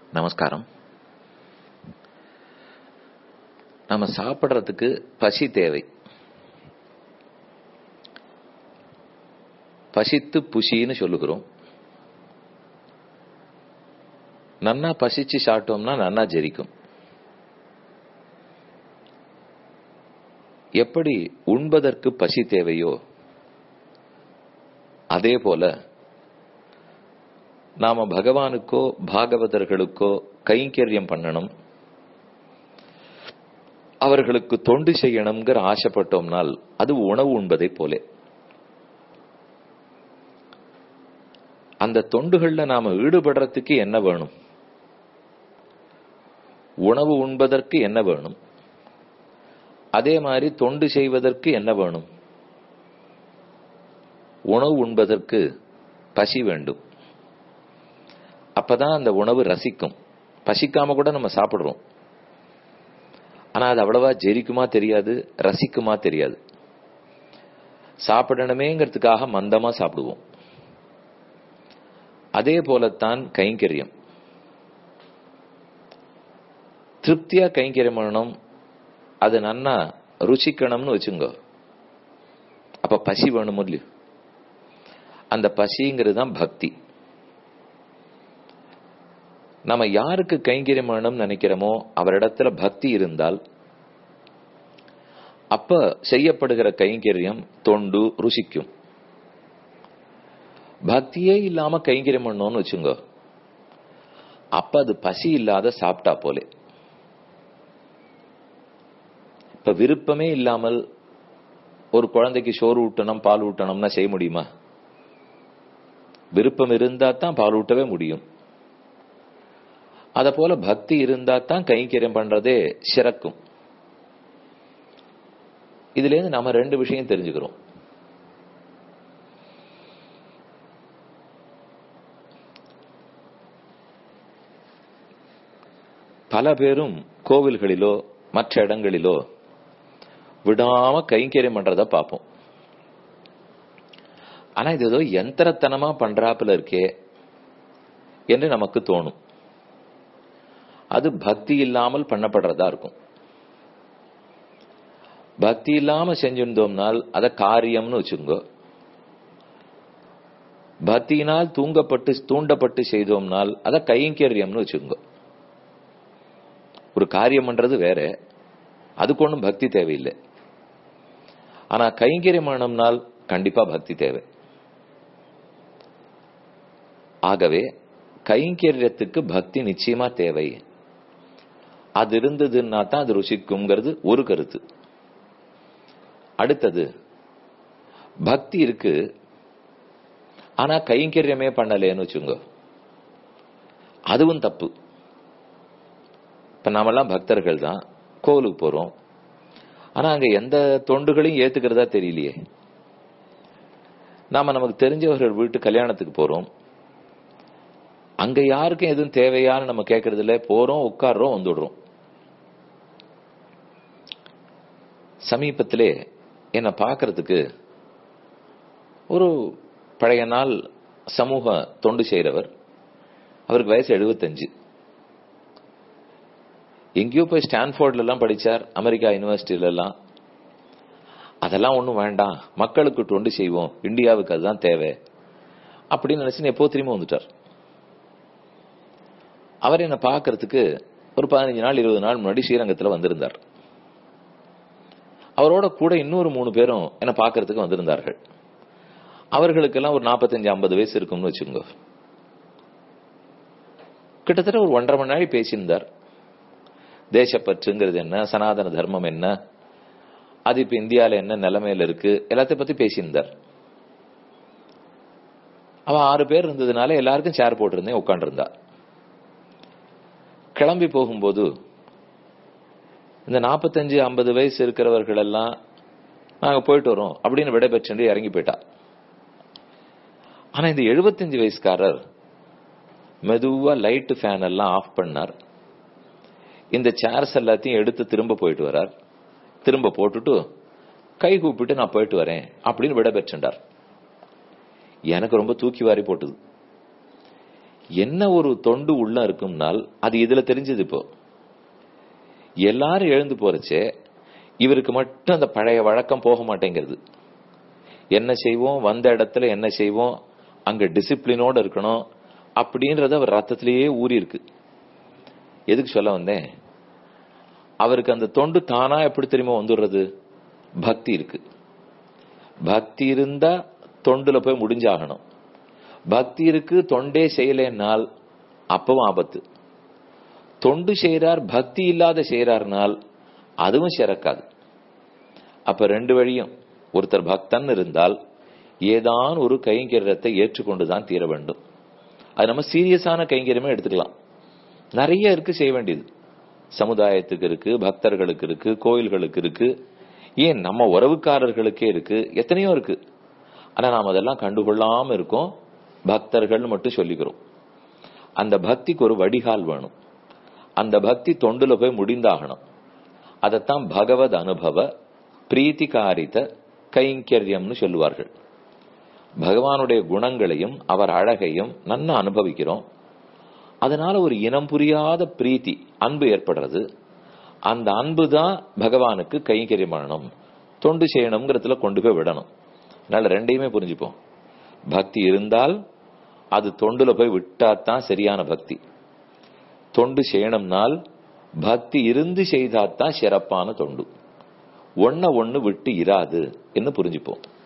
நமஸ்காரம் நம்ம சாப்பிடுறதுக்கு பசி தேவை பசித்து புசின்னு சொல்லுகிறோம் நன்னா பசிச்சு சாப்பிட்டோம்னா நன்னா ஜெரிக்கும் எப்படி உண்பதற்கு பசி தேவையோ அதே போல நாம பகவானுக்கோ பாகவதர்களுக்கோ கைங்கரியம் பண்ணணும் அவர்களுக்கு தொண்டு செய்யணுங்கிற ஆசைப்பட்டோம்னால் அது உணவு உண்பதை போலே அந்த தொண்டுகள்ல நாம ஈடுபடுறதுக்கு என்ன வேணும் உணவு உண்பதற்கு என்ன வேணும் அதே மாதிரி தொண்டு செய்வதற்கு என்ன வேணும் உணவு உண்பதற்கு பசி வேண்டும் அப்பதான் அந்த உணவு ரசிக்கும் பசிக்காம கூட நம்ம சாப்பிடுறோம் ஆனா அது அவ்வளவா ஜெரிக்குமா தெரியாது ரசிக்குமா தெரியாது சாப்பிடணுமேங்கிறதுக்காக மந்தமா சாப்பிடுவோம் அதே போலத்தான் கைங்கரியம் திருப்தியா கைங்கரியம் பண்ணணும் அது நன்னா ருசிக்கணும்னு வச்சுங்க அப்ப பசி வேணும் இல்லையோ அந்த பசிங்கிறது தான் பக்தி நம்ம யாருக்கு கைங்கரியம் வேணும்னு நினைக்கிறோமோ அவரிடத்துல பக்தி இருந்தால் அப்ப செய்யப்படுகிற கைங்கரியம் தொண்டு ருசிக்கும் பக்தியே இல்லாம கைங்கரியம் பண்ணோம்னு வச்சுங்க அப்ப அது பசி இல்லாத சாப்பிட்டா போலே இப்ப விருப்பமே இல்லாமல் ஒரு குழந்தைக்கு சோறு ஊட்டணும் பால் ஊட்டணும்னா செய்ய முடியுமா விருப்பம் இருந்தா தான் பால் ஊட்டவே முடியும் அத போல பக்தி இருந்தா தான் கைங்கரியம் பண்றதே சிறக்கும் இதுல இருந்து நம்ம ரெண்டு விஷயம் தெரிஞ்சுக்கிறோம் பல பேரும் கோவில்களிலோ மற்ற இடங்களிலோ விடாம கைங்கரியம் பண்றத பார்ப்போம் ஆனா இது ஏதோ யந்திரத்தனமா பண்றாப்புல இருக்கே என்று நமக்கு தோணும் அது பக்தி இல்லாமல் பண்ணப்படுறதா இருக்கும் பக்தி இல்லாம செஞ்சிருந்தோம்னால் அத காரியம்னு வச்சுங்க பக்தியினால் தூங்கப்பட்டு தூண்டப்பட்டு செய்தோம்னால் அத கைங்கரியம்னு வச்சுங்க ஒரு காரியம் பண்றது வேற அதுக்கு ஒன்றும் பக்தி தேவையில்லை ஆனா கைங்கரியமானம்னால் கண்டிப்பா பக்தி தேவை ஆகவே கைங்கரியத்துக்கு பக்தி நிச்சயமா தேவை அது இருந்ததுன்னா தான் அது ருசிக்குங்கிறது ஒரு கருத்து அடுத்தது பக்தி இருக்கு ஆனா கைங்கரியமே பண்ணலேன்னு வச்சுங்க அதுவும் தப்பு இப்ப நாமெல்லாம் பக்தர்கள் தான் கோவிலுக்கு போறோம் ஆனா அங்க எந்த தொண்டுகளையும் ஏத்துக்கிறதா தெரியலையே நாம நமக்கு தெரிஞ்சவர்கள் வீட்டு கல்யாணத்துக்கு போறோம் அங்க யாருக்கும் எதுவும் தேவையான்னு நம்ம கேட்கறது இல்ல போறோம் உட்காடுறோம் வந்துடுறோம் சமீபத்திலே என்னை பார்க்கறதுக்கு ஒரு பழைய நாள் சமூக தொண்டு செய்கிறவர் அவருக்கு வயசு எழுபத்தஞ்சு எங்கேயோ போய் ஸ்டான்ஃபோர்ட்ல எல்லாம் படிச்சார் அமெரிக்கா யூனிவர்சிட்டியில எல்லாம் அதெல்லாம் ஒன்றும் வேண்டாம் மக்களுக்கு தொண்டு செய்வோம் இந்தியாவுக்கு அதுதான் தேவை அப்படின்னு நினைச்சு எப்போ திரும்ப வந்துட்டார் அவர் என்னை பார்க்கறதுக்கு ஒரு பதினஞ்சு நாள் இருபது நாள் முன்னாடி ஸ்ரீரங்கத்தில் வந்திருந்தார் அவரோட கூட இன்னொரு மூணு பேரும் என்னை பார்க்கறதுக்கு வந்திருந்தார்கள் அவர்களுக்கெல்லாம் ஒரு நாற்பத்தஞ்சு ஐம்பது வயசு இருக்கும்னு வச்சுக்கோங்க கிட்டத்தட்ட ஒரு ஒன்றரை மணி நேரம் பேசியிருந்தார் தேசப்பற்றுங்கிறது என்ன சனாதன தர்மம் என்ன அது இப்ப இந்தியாவில் என்ன நிலைமையில இருக்கு எல்லாத்தையும் பத்தி பேசியிருந்தார் அவன் ஆறு பேர் இருந்ததுனால எல்லாருக்கும் சேர் போட்டிருந்தேன் உட்காண்டிருந்தா கிளம்பி போகும்போது இந்த நாற்பத்தஞ்சு ஐம்பது வயசு இருக்கிறவர்கள் எல்லாம் நாங்க போயிட்டு வரோம் அப்படின்னு விடைபெற்று இறங்கி போயிட்டா ஆனா இந்த எழுபத்தஞ்சு வயசுக்காரர் மெதுவா லைட் ஃபேன் எல்லாம் ஆஃப் பண்ணார் இந்த சேர்ஸ் எல்லாத்தையும் எடுத்து திரும்ப போயிட்டு வரார் திரும்ப போட்டுட்டு கை கூப்பிட்டு நான் போயிட்டு வரேன் அப்படின்னு விட பெற்றுண்டார் எனக்கு ரொம்ப தூக்கி வாரி போட்டுது என்ன ஒரு தொண்டு உள்ள இருக்கும்னால் அது இதுல தெரிஞ்சது இப்போ எல்லாரும் எழுந்து போறச்சே இவருக்கு மட்டும் அந்த பழைய வழக்கம் போக மாட்டேங்கிறது என்ன செய்வோம் வந்த இடத்துல என்ன செய்வோம் அங்க டிசிப்ளினோட இருக்கணும் அப்படின்றது அவர் ரத்தத்திலேயே ஊறி இருக்கு எதுக்கு சொல்ல வந்தேன் அவருக்கு அந்த தொண்டு தானா எப்படி தெரியுமா வந்துடுறது பக்தி இருக்கு பக்தி இருந்தா தொண்டுல போய் முடிஞ்சாகணும் பக்தி இருக்கு தொண்டே செய்யலைன்னால் அப்பவும் ஆபத்து தொண்டு செய்யறார் பக்தி இல்லாத செய்யறார்னால் அதுவும் சிறக்காது அப்ப ரெண்டு வழியும் ஒருத்தர் பக்தன் இருந்தால் ஏதான் ஒரு கைங்கரியத்தை ஏற்றுக்கொண்டுதான் தீர வேண்டும் அது நம்ம சீரியஸான கைங்கரியமே எடுத்துக்கலாம் நிறைய இருக்கு செய்ய வேண்டியது சமுதாயத்துக்கு இருக்கு பக்தர்களுக்கு இருக்கு கோயில்களுக்கு இருக்கு ஏன் நம்ம உறவுக்காரர்களுக்கே இருக்கு எத்தனையோ இருக்கு ஆனா நாம் அதெல்லாம் கண்டுகொள்ளாம இருக்கோம் பக்தர்கள் மட்டும் சொல்லிக்கிறோம் அந்த பக்திக்கு ஒரு வடிகால் வேணும் அந்த பக்தி தொண்டுல போய் முடிந்தாகணும் அதைத்தான் பகவத் அனுபவ பிரீத்திகாரித கைங்கரியம்னு சொல்லுவார்கள் பகவானுடைய குணங்களையும் அவர் அழகையும் நன்னா அனுபவிக்கிறோம் அதனால ஒரு இனம் புரியாத பிரீத்தி அன்பு ஏற்படுறது அந்த அன்பு தான் பகவானுக்கு கைங்கரியம் பண்ணணும் தொண்டு செய்யணுங்கிறதுல கொண்டு போய் விடணும் அதனால ரெண்டையுமே புரிஞ்சுப்போம் பக்தி இருந்தால் அது தொண்டுல போய் விட்டாதான் சரியான பக்தி தொண்டு செய்யணும்னால் பக்தி இருந்து செய்தாதான் சிறப்பான தொண்டு ஒன்ன ஒண்ணு விட்டு இராது என்று புரிஞ்சுப்போம்